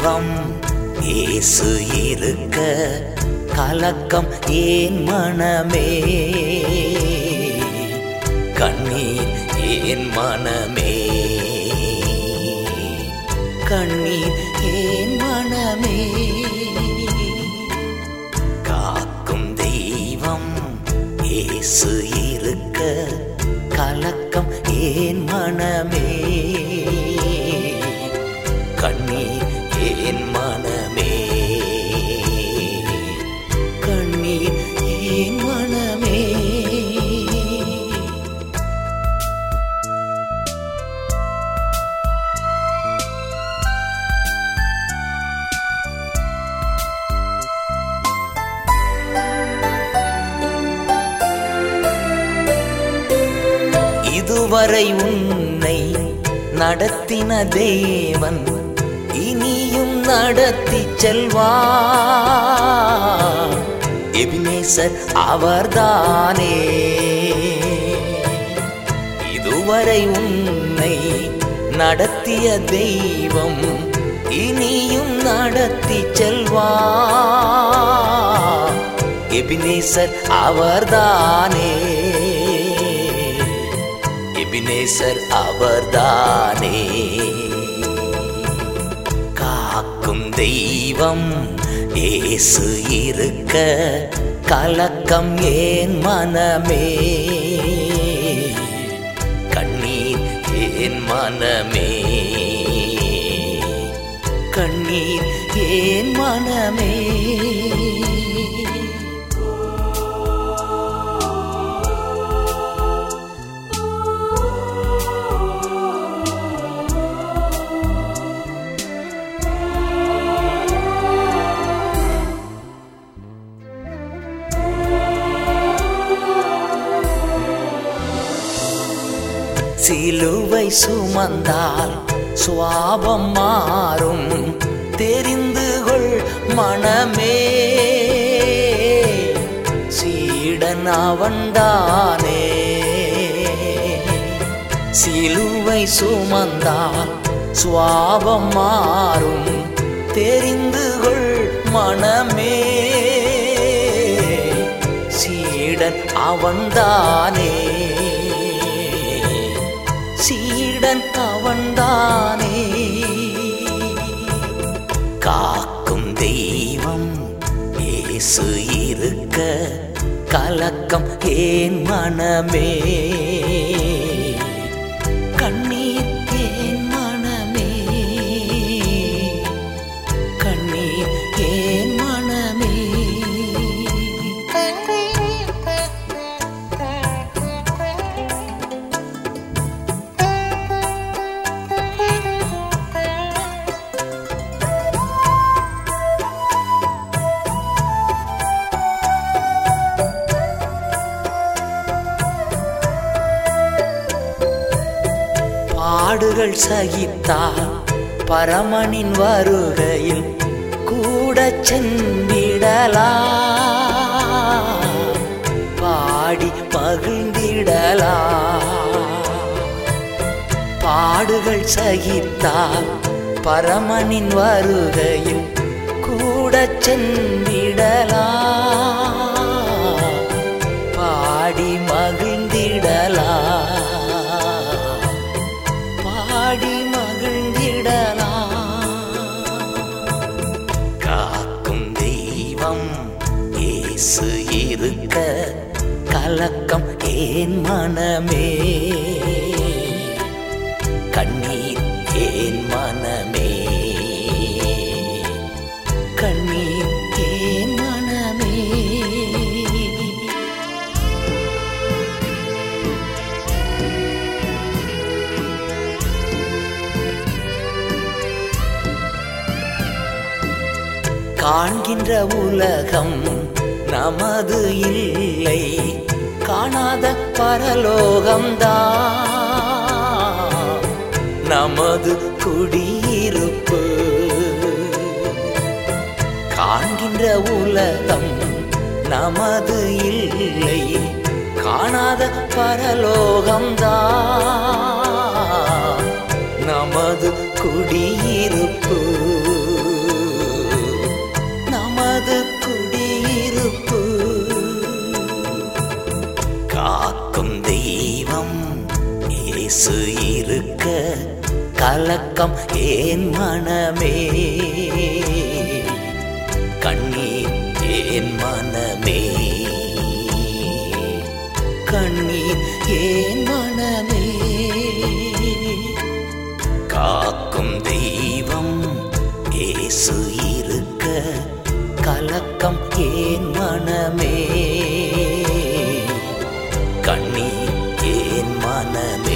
தெய்வம் இயேசு இருக்க கலக்கம் ஏன் மனமே கண்ணீர் ஏன் மனமே கண்ணீர் ஏன் மனமே காக்கும் தெய்வம் இயேசு இருக்க கலக்கம் ஏன் மனமே கண்ணீர் ஏன் மனமே கண்ணீர் ஏன் மனமே இதுவரை உன்னை நடத்தின தேவன் இனியும் நடத்தி செல்வா எபினேசர் அவர்தானே இதுவரை உன்னை நடத்திய தெய்வம் இனியும் நடத்தி செல்வா எபினேசர் அவர்தானே எபினேசர் அவர்தானே காக்கும் தெய்வம் ஏசு இருக்க கலக்கம் ஏன் மனமே கண்ணீர் ஏன் மனமே கண்ணீர் ஏன் மனமே சிலுவை சுமந்தால் சுவாபம் மாறும் தெரிந்து கொள் மனமே சீடன் அவன்தானே சிலுவை சுமந்தால் சுவாபம் மாறும் தெரிந்து கொள் மனமே சீடன் அவன்தானே சீடன் அவன்தானே காக்கும் தெய்வம் இயேசு இருக்க கலக்கம் ஏன் மனமே கண்ணீர் ஏன் மனமே கண்ணீர் ஏன் மனமே பாடுகள் சகித்தால் பரமனின் வருகையில் கூட சென்றிடலா பாடி மகிழ்ந்திடலா பாடுகள் சகித்தால் பரமனின் வருகையில் கூட சென்றிடலா பாடி மகிழ்ந்திடலா பாடி மகிழ்ந்திடலா காக்கும் தெய்வம் இயேசு இருக்க கலக்கம் ஏன் மனமே கண்ணீர் ஏன் மனமே கண்ணீர் ஏன் மனமே காண்கின்ற உலகம் நமது இல்லை காணாத பரலோகம்தான் நமது குடியிருப்பு காண்கின்ற உலகம் நமது இல்லை காணாத பரலோகம்தான் நமது குடியிருப்பு காக்கும் தெய்வம் இயேசு இருக்க கலக்கம் ஏன் மனமே கண்ணீர் ஏன் மனமே கண்ணீர் ஏன் மனமே காக்கும் தெய்வம் இயேசு இருக்க கலக்கம் ஏன் மனமே கண்ணீர் ஏன் மனமே